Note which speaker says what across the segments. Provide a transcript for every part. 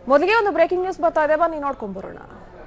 Speaker 1: ಮೊದಲಿಗೆ ಒಂದು breaking news ಬರ್ತಾ ಇದೆ ಬನ್ನಿ ನೋಡ್ಕೊಂಡ್ ಬರೋಣ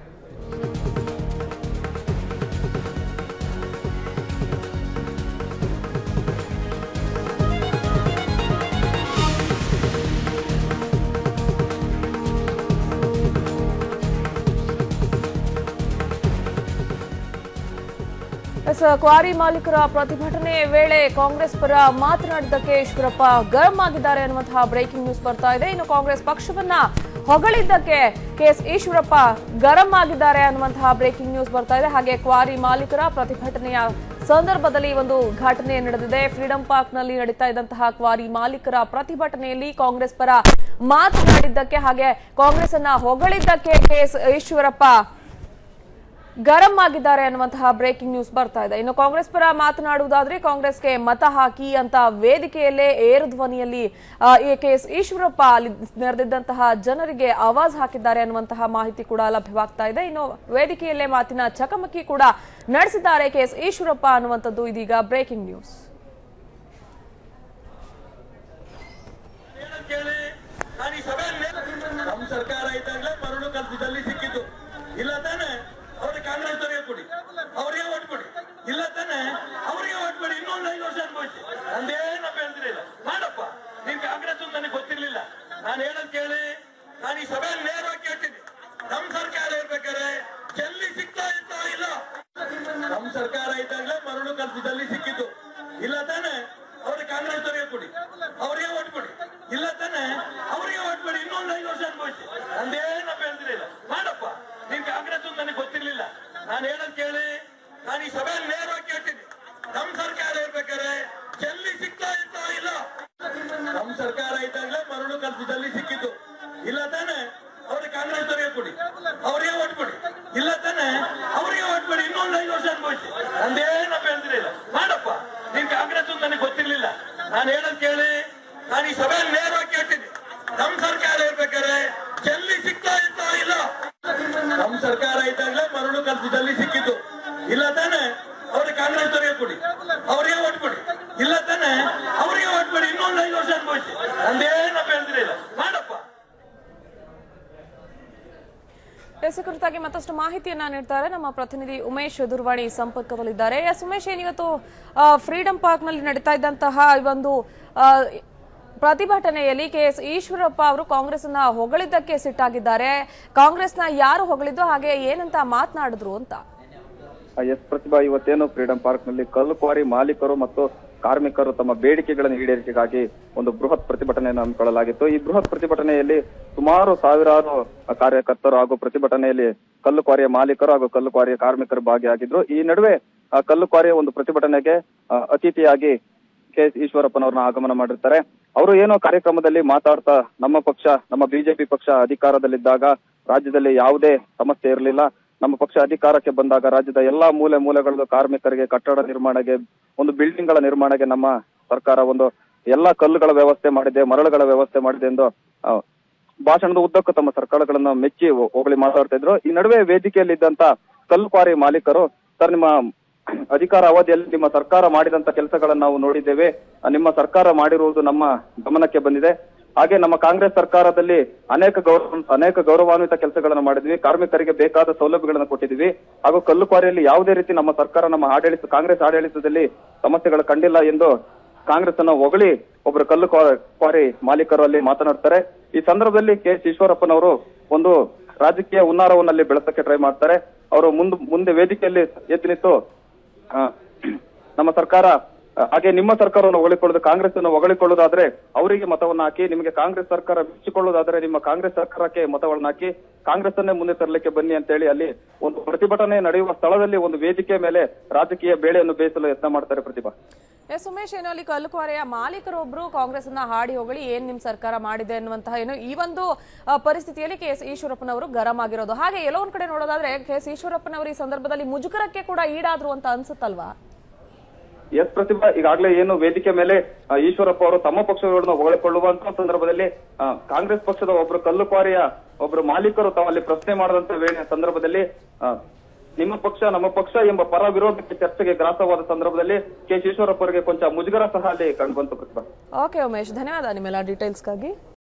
Speaker 1: ಎಸ್ ಕ್ವಾರಿ ಮಾಲೀಕರ ಪ್ರತಿಭಟನೆ ವೇಳೆ ಕಾಂಗ್ರೆಸ್ ಪರ ಮಾತನಾಡಿದ್ದಕ್ಕೆ ಈಶ್ವರಪ್ಪ ಗರಂ ಆಗಿದ್ದಾರೆ ಅನ್ನುವಂತಹ ಬ್ರೇಕಿಂಗ್ ನ್ಯೂಸ್ ಬರ್ತಾ ಇದೆ ಇನ್ನು ಕಾಂಗ್ರೆಸ್ ಪಕ್ಷವನ್ನ ಹೊಗಳಿದ್ದಕ್ಕೆ ಕೆಎಸ್ ಈಶ್ವರಪ್ಪ ಗರಂ ಆಗಿದ್ದಾರೆ ಅನ್ನುವಂತಹ ಬ್ರೇಕಿಂಗ್ ನ್ಯೂಸ್ ಬರ್ತಾ ಇದೆ ಹಾಗೆ ಕ್ವಾರಿ ಮಾಲೀಕರ ಪ್ರತಿಭಟನೆಯ ಸಂದರ್ಭದಲ್ಲಿ ಒಂದು ಘಟನೆ ನಡೆದಿದೆ ಫ್ರೀಡಂ ಪಾರ್ಕ್ ನಲ್ಲಿ ನಡೀತಾ ಇದ್ದಂತಹ ಕ್ವಾರಿ ಮಾಲೀಕರ ಪ್ರತಿಭಟನೆಯಲ್ಲಿ ಕಾಂಗ್ರೆಸ್ ಪರ ಮಾತನಾಡಿದ್ದಕ್ಕೆ ಹಾಗೆ ಕಾಂಗ್ರೆಸ್ ಅನ್ನ ಹೊಗಳಿದ್ದಕ್ಕೆ ಕೆಎಸ್ ಈಶ್ವರಪ್ಪ ಗರಂ ಆಗಿದ್ದಾರೆ ಅನ್ನುವಂತಹ ಬ್ರೇಕಿಂಗ್ ನ್ಯೂಸ್ ಬರ್ತಾ ಇದೆ ಇನ್ನು ಕಾಂಗ್ರೆಸ್ ಪರ ಮಾತನಾಡುವುದಾದ್ರೆ ಕಾಂಗ್ರೆಸ್ಗೆ ಮತ ಹಾಕಿ ಅಂತ ವೇದಿಕೆಯಲ್ಲೇ ಏರು ಧ್ವನಿಯಲ್ಲಿ ಆ, ಈ ಕೆಎಸ್ ಈಶ್ವರಪ್ಪ ಅಲ್ಲಿ ನೆರೆದಿದ್ದಂತಹ ಜನರಿಗೆ ಆವಾಜ್ ಹಾಕಿದ್ದಾರೆ ಅನ್ನುವಂತಹ ಮಾಹಿತಿ ಕೂಡ ಲಭ್ಯವಾಗ್ತಾ ಇದೆ ಇನ್ನು ವೇದಿಕೆಯಲ್ಲೇ ಮಾತಿನ ಚಕಮಕಿ ಕೂಡ ನಡೆಸಿದ್ದಾರೆ ಕೆಎಸ್ ಈಶ್ವರಪ್ಪ ಅನ್ನುವಂಥದ್ದು ಇದೀಗ ಬ್ರೇಕಿಂಗ್ ನ್ಯೂಸ್
Speaker 2: ಕೇಳಿ ನಾನು ಈ ಸಭೆಯಲ್ಲಿ ನಮ್ಮ ಸರ್ಕಾರ ಇದ್ದಾಗಲೇ ಮರಳು ಕಲ್ಪಿದಲ್ಲಿ ಸಿಕ್ಕಿದ್ದು ಇಲ್ಲ ತಾನೆ ಅವ್ರಿಗೆ ಕಾಂಗ್ರೆಸ್ ಅವರಿಗೆ ಕೊಡಿ ಅವರಿಗೆ ಓಟ್ ಕೊಡಿ ಇಲ್ಲ ತಾನೆ ಅವರಿಗೆ ಓಟ್ ಕೊಡಿ ಇನ್ನೊಂದು ಐದು ವರ್ಷ ಅನುಭವಿಸಿ ನಂದೇನ ಬೆಳೆದಿರಲಿಲ್ಲ ಮಾಡಪ್ಪ ನೀನ್ ಕಾಂಗ್ರೆಸ್ ಅಂತ ನನಗೆ ಗೊತ್ತಿರ್ಲಿಲ್ಲ ನಾನು ಹೇಳೋದ್ ಕೇಳಿ ನಾನು ಈ ಸಭೆಯಲ್ಲಿ ನೇರವಾಗಿ ಕೇಳ್ತೀನಿ ನಮ್ಮ ಸರ್ಕಾರ ಇರ್ಬೇಕಾದ್ರೆ ಜಲ್ಲಿ ಸಿಗ್ತಾ ಇತ್ತಾ ಇಲ್ಲ ನಮ್ಮ ಸರ್ಕಾರ ಇದ್ದಾಗಲೇ ಮರಳು ಕಲ್ಪಿದಲ್ಲಿ ಸಿಕ್ಕಿದ್ದು ಇಲ್ಲ ತಾನೆ ಅವ್ರಿಗೆ ಕಾಂಗ್ರೆಸ್ ಅವರಿಗೆ ಕೊಡಿ ಅವರಿಗೆ ಓಟ್ ಕೊಡಿ ಇಲ್ಲ ತಾನೆ ಅವರಿಗೆ ಓಟ್ ಕೊಡಿ ಇನ್ನೊಂದು ಐದು ವರ್ಷ ಅನುಭವಿಸಿ ನಂದೇನ ಬೆಳೆದಿರಲಿಲ್ಲ ಮಾಡಪ್ಪ ನೀನ್ ಕಾಂಗ್ರೆಸ್ ಅಂತ ನನಗೆ ಗೊತ್ತಿರ್ಲಿಲ್ಲ ನಾನು ಹೇಳೋದ್ ಕೇಳಿ ನಾನು ಈ ಸಭೆಯಲ್ಲಿ ನೇರವಾಗಿ ಕೇಳ್ತೀನಿ ನಮ್ಮ ಸರ್ಕಾರ ಇರ್ಬೇಕಾದ್ರೆ ಜಲ್ಲಿ ಸಿಗ್ತಾ ಇತ್ತಾ ಇಲ್ಲ ನಮ್ಮ ಸರ್ಕಾರ ಇದ್ದಾಗಲೇ ಮರಳು ಕಲ್ಪಿದಲ್ಲಿ ಸಿಕ್ಕಿದ್ದು ಇಲ್ಲ ತಾನೆ ಅವ್ರಿಗೆ ಕಾಂಗ್ರೆಸ್ ಅವರಿಗೆ ಕೊಡಿ ಅವರಿಗೆ ಓಟ್ ಕೊಡಿ ಇಲ್ಲ ತಾನೆ ಅವರಿಗೆ ಓಟ್ ಕೊಡಿ ಇನ್ನೊಂದು ಐದು ವರ್ಷ ಅನುಭವಿಸಿ ನಂದೇನ ಬೆಳೆದಿರಲಿಲ್ಲ ಮಾಡಪ್ಪ ನೀನ್ ಕಾಂಗ್ರೆಸ್ ಅಂತ ನನಗೆ ಗೊತ್ತಿರ್ಲಿಲ್ಲ ನಾನು ಹೇಳೋದ್ ಕೇಳಿ ನಾನು ಈ ಸಭೆಯಲ್ಲಿ ನೇರವಾಗಿ ಕೇಳ್ತೀನಿ ನಮ್ಮ ಸರ್ಕಾರ ಇರ್ಬೇಕಾದ್ರೆ ಜಲ್ಲಿ ಸಿಗ್ತಾ ಇತ್ತಾ ಇಲ್ಲ ನಮ್ಮ ಸರ್ಕಾರ ಇದ್ದಾಗಲೇ ಮರಳು ಕಲ್ಪಿದಲ್ಲಿ ಸಿಕ್ಕಿದ್ದು ಇಲ್ಲ ತಾನೆ ಅವ್ರಿಗೆ ಕಾಂಗ್ರೆಸ್ ಅವರಿಗೆ ಕೊಡಿ ಅವರಿಗೆ ಓಟ್ ಕೊಡಿ ಇಲ್ಲ ತಾನೆ ಅವರಿಗೆ ಓಟ್ ಕೊಡಿ ಇನ್ನೊಂದು ಐದು ವರ್ಷ ಅನುಭವಿಸಿ ನಂದೇನ ಬೆಳೆದಿರಲಿಲ್ಲ ಮಾಡಪ್ಪ
Speaker 1: ಎಸ್ ಕುರಿತಾಗಿ ಮತ್ತಷ್ಟು ಮಾಹಿತಿಯನ್ನ ನೀಡ್ತಾರೆ ನಮ್ಮ ಪ್ರತಿನಿಧಿ ಉಮೇಶ್ ದೂರವಾಣಿ ಸಂಪರ್ಕದಲ್ಲಿದ್ದಾರೆ ಎಸ್ ಉಮೇಶ್ ಏನಿವತ್ತು ಫ್ರೀಡಂ ಪಾರ್ಕ್ ನಲ್ಲಿ ನಡೀತಾ ಇದ್ದಂತಹ ಈ ಒಂದು ಆ, ಪ್ರತಿಭಟನೆಯಲ್ಲಿ ಕೆ ಎಸ್ ಈಶ್ವರಪ್ಪ ಅವರು ಕಾಂಗ್ರೆಸ್ ಅನ್ನ ಹೊಗಳಿದ್ದಕ್ಕೆ ಸಿಟ್ಟಾಗಿದ್ದಾರೆ ಕಾಂಗ್ರೆಸ್ನ ಯಾರು ಹೊಗಳಿದ್ದು ಹಾಗೆ ಏನಂತ ಮಾತನಾಡಿದ್ರು ಅಂತ
Speaker 3: ಎಸ್ ಪ್ರತಿಭಾ ಇವತ್ತೇನು ಫ್ರೀಡಂ ಪಾರ್ಕ್ ನಲ್ಲಿ ಕಲ್ಲು ಕ್ವಾರಿ ಮಾಲೀಕರು ಮತ್ತು ಕಾರ್ಮಿಕರು ತಮ್ಮ ಬೇಡಿಕೆಗಳನ್ನು ಈಡೇರಿಕೆಗಾಗಿ ಒಂದು ಬೃಹತ್ ಪ್ರತಿಭಟನೆಯನ್ನು ಹಮ್ಮಿಕೊಳ್ಳಲಾಗಿತ್ತು ಈ ಬೃಹತ್ ಪ್ರತಿಭಟನೆಯಲ್ಲಿ ಸುಮಾರು ಸಾವಿರಾರು ಕಾರ್ಯಕರ್ತರು ಹಾಗೂ ಪ್ರತಿಭಟನೆಯಲ್ಲಿ ಕಲ್ಲು ಕ್ವಾರಿಯ ಮಾಲೀಕರು ಹಾಗೂ ಕಲ್ಲು ಕ್ವಾರಿಯ ಕಾರ್ಮಿಕರು ಭಾಗಿಯಾಗಿದ್ರು ಈ ನಡುವೆ ಆ ಕಲ್ಲು ಕ್ವಾರಿಯ ಒಂದು ಪ್ರತಿಭಟನೆಗೆ ಆ, ಅತಿಥಿಯಾಗಿ ಕೆ ಎಸ್ ಈಶ್ವರಪ್ಪನವ್ರನ್ನ ಆಗಮನ ಮಾಡಿರ್ತಾರೆ ಅವರು ಏನೋ ಕಾರ್ಯಕ್ರಮದಲ್ಲಿ ಮಾತಾಡ್ತಾ ನಮ್ಮ ಪಕ್ಷ ನಮ್ಮ ಬಿಜೆಪಿ ಪಕ್ಷ ಅಧಿಕಾರದಲ್ಲಿದ್ದಾಗ ರಾಜ್ಯದಲ್ಲಿ ಯಾವುದೇ ಸಮಸ್ಯೆ ಇರಲಿಲ್ಲ ನಮ್ಮ ಪಕ್ಷ ಅಧಿಕಾರಕ್ಕೆ ಬಂದಾಗ ರಾಜ್ಯದ ಎಲ್ಲಾ ಮೂಲೆ ಮೂಲೆಗಳಲ್ಲೂ ಕಾರ್ಮಿಕರಿಗೆ ಕಟ್ಟಡ ನಿರ್ಮಾಣಕ್ಕೆ ಒಂದು ಬಿಲ್ಡಿಂಗ್ ಗಳ ನಿರ್ಮಾಣಕ್ಕೆ ನಮ್ಮ ಸರ್ಕಾರ ಒಂದು ಎಲ್ಲಾ ಕಲ್ಲುಗಳ ವ್ಯವಸ್ಥೆ ಮಾಡಿದೆ ಮರಳುಗಳ ವ್ಯವಸ್ಥೆ ಮಾಡಿದೆ ಎಂದು ಆ, ಭಾಷಣದ ಉದ್ದಕ್ಕೂ ತಮ್ಮ ಸರ್ಕಾರಗಳನ್ನು ಮೆಚ್ಚಿ ಹೊ- ಹೊಗಳಿ ಮಾತಾಡ್ತಾ ಇದ್ರು ಈ ನಡುವೆ ವೇದಿಕೆಯಲ್ಲಿದ್ದಂತ ಕಲ್ಲು ಕ್ವಾರಿ ಮಾಲೀಕರು ಸರ್ ನಿಮ್ಮ ಅಧಿಕಾರ ಅವಧಿಯಲ್ಲಿ ನಿಮ್ಮ ಸರ್ಕಾರ ಮಾಡಿದಂತ ಕೆಲಸಗಳನ್ನು ನಾವು ನೋಡಿದ್ದೇವೆ ಆ, ನಿಮ್ಮ ಸರ್ಕಾರ ಮಾಡಿರುವುದು ನಮ್ಮ ಗಮನಕ್ಕೆ ಬಂದಿದೆ ಹಾಗೆ ನಮ್ಮ ಕಾಂಗ್ರೆಸ್ ಸರ್ಕಾರದಲ್ಲಿ ಅನೇಕ ಗೌರವ ಅನೇಕ ಗೌರವಾನ್ವಿತ ಕೆಲಸಗಳನ್ನು ಮಾಡಿದ್ವಿ ಕಾರ್ಮಿಕರಿಗೆ ಬೇಕಾದ ಸೌಲಭ್ಯಗಳನ್ನು ಕೊಟ್ಟಿದ್ವಿ ಹಾಗೂ ಕಲ್ಲು ಕ್ವಾರಿಯಲ್ಲಿ ಯಾವುದೇ ರೀತಿ ನಮ್ಮ ಸರ್ಕಾರ ನಮ್ಮ ಆಡಳಿತ ಕಾಂಗ್ರೆಸ್ ಆಡಳಿತದಲ್ಲಿ ಸಮಸ್ಯೆಗಳು ಕಂಡಿಲ್ಲ ಎಂದು ಕಾಂಗ್ರೆಸ್ ಅನ್ನ ಹೊಗಳಿ ಒಬ್ಬರು ಕಲ್ಲು ಕ್ವಾ- ಕ್ವಾರಿ ಮಾಲೀಕರು ಅಲ್ಲಿ ಮಾತನಾಡ್ತಾರೆ ಈ ಸಂದರ್ಭದಲ್ಲಿ ಕೆ ಎಸ್ ಈಶ್ವರಪ್ಪನವರು ಒಂದು ರಾಜಕೀಯ ಹುನ್ನಾರವನ್ನಲ್ಲಿ ಬೆಳೆಸಕ್ಕೆ ಟ್ರೈ ಮಾಡ್ತಾರೆ ಅವರು ಮುಂದ್ ಮುಂದೆ ವೇದಿಕೆಯಲ್ಲಿ ಎದ್ದು ನಿಂತು ಆ, ನಮ್ಮ ಸರ್ಕಾರ ಆ, ಹಾಗೆ ನಿಮ್ಮ ಸರ್ಕಾರವನ್ನು ಹೊಗಳಿಕೊಳ್ಳೋದು ಕಾಂಗ್ರೆಸ್ ಅನ್ನು ಹೊಗಳಿಕೊಳ್ಳೋದಾದ್ರೆ ಅವರಿಗೆ ಮತವನ್ನ ಹಾಕಿ ನಿಮಗೆ ಕಾಂಗ್ರೆಸ್ ಸರ್ಕಾರ ಮೆಚ್ಚಿಕೊಳ್ಳೋದಾದ್ರೆ ನಿಮ್ಮ ಕಾಂಗ್ರೆಸ್ ಸರ್ಕಾರಕ್ಕೆ ಮತವನ್ನ ಹಾಕಿ ಕಾಂಗ್ರೆಸ್ ಅನ್ನೇ ಮುಂದೆ ತರಲಿಕ್ಕೆ ಬನ್ನಿ ಅಂತ ಹೇಳಿ ಅಲ್ಲಿ ಒಂದು ಪ್ರತಿಭಟನೆ ನಡೆಯುವ ಸ್ಥಳದಲ್ಲಿ ಒಂದು ವೇದಿಕೆ ಮೇಲೆ ರಾಜಕೀಯ ಬೇಳೆಯನ್ನು ಬೇಯಿಸಲು ಯತ್ನ ಮಾಡ್ತಾರೆ ಪ್ರತಿಭಾ
Speaker 1: ಎಸ್ ಉಮೇಶ್ ಏನು ಅಲ್ಲಿ ಕಲ್ಲುಕ್ವಾರೆಯ ಮಾಲೀಕರೊಬ್ರು ಕಾಂಗ್ರೆಸ್ ಅನ್ನ ಹಾಡಿ ಹೊಗಳಿ ಏನ್ ನಿಮ್ ಸರ್ಕಾರ ಮಾಡಿದೆ ಅನ್ನುವಂತಹ ಏನು ಈ ಒಂದು ಆ, ಪರಿಸ್ಥಿತಿಯಲ್ಲಿ ಕೆ ಎಸ್ ಈಶ್ವರಪ್ಪನವರು ಗರಂ ಆಗಿರೋದು ಹಾಗೆ ಎಲ್ಲೋ ಒಂದ್ ಕಡೆ ನೋಡೋದಾದ್ರೆ ಕೆ ಎಸ್ ಈಶ್ವರಪ್ಪನವರು ಈ ಸಂದರ್ಭದಲ್ಲಿ ಮುಜುಗರಕ್ಕೆ ಕೂಡ ಈಡಾದ್ರು ಅಂತ ಅನ್ಸುತ್ತಲ್ವಾ
Speaker 3: ಎಸ್ ಪ್ರತಿಭಾ ಈಗಾಗಲೇ ಏನು ವೇದಿಕೆ ಮೇಲೆ ಆ, ಈಶ್ವರಪ್ಪ ಅವರು ತಮ್ಮ ಪಕ್ಷಗಳನ್ನು ಹೊಗಳಿಕೊಳ್ಳುವಂತ ಸಂದರ್ಭದಲ್ಲಿ ಆ, ಕಾಂಗ್ರೆಸ್ ಪಕ್ಷದ ಒಬ್ರು ಕಲ್ಲುಕ್ವಾರಿಯ ಒಬ್ರು ಮಾಲೀಕರು ತಾವಲ್ಲಿ ಪ್ರಶ್ನೆ ಮಾಡದಂತ ವೇಳೆ ಸಂದರ್ಭದಲ್ಲಿ ಆ, ನಿಮ್ಮ ಪಕ್ಷ ನಮ್ಮ ಪಕ್ಷ ಎಂಬ ಪರ ವಿರೋಧಕ್ಕೆ ಚರ್ಚೆಗೆ ಗ್ರಾಸವಾದ ಸಂದರ್ಭದಲ್ಲಿ ಕೆ ಈಶ್ವರಪ್ಪ ಅವರಿಗೆ ಕೊಂಚ ಮುಜುಗರ ಸಹ ಅಲ್ಲಿ ಕಂಡುಬಂತು ಪ್ರತಿಭಾ
Speaker 1: ಓಕೆ ಉಮೇಶ್ ಧನ್ಯವಾದ ನಿಮ್ಮೆಲ್ಲ ಡೀಟೇಲ್ಸ್ಗಾಗಿ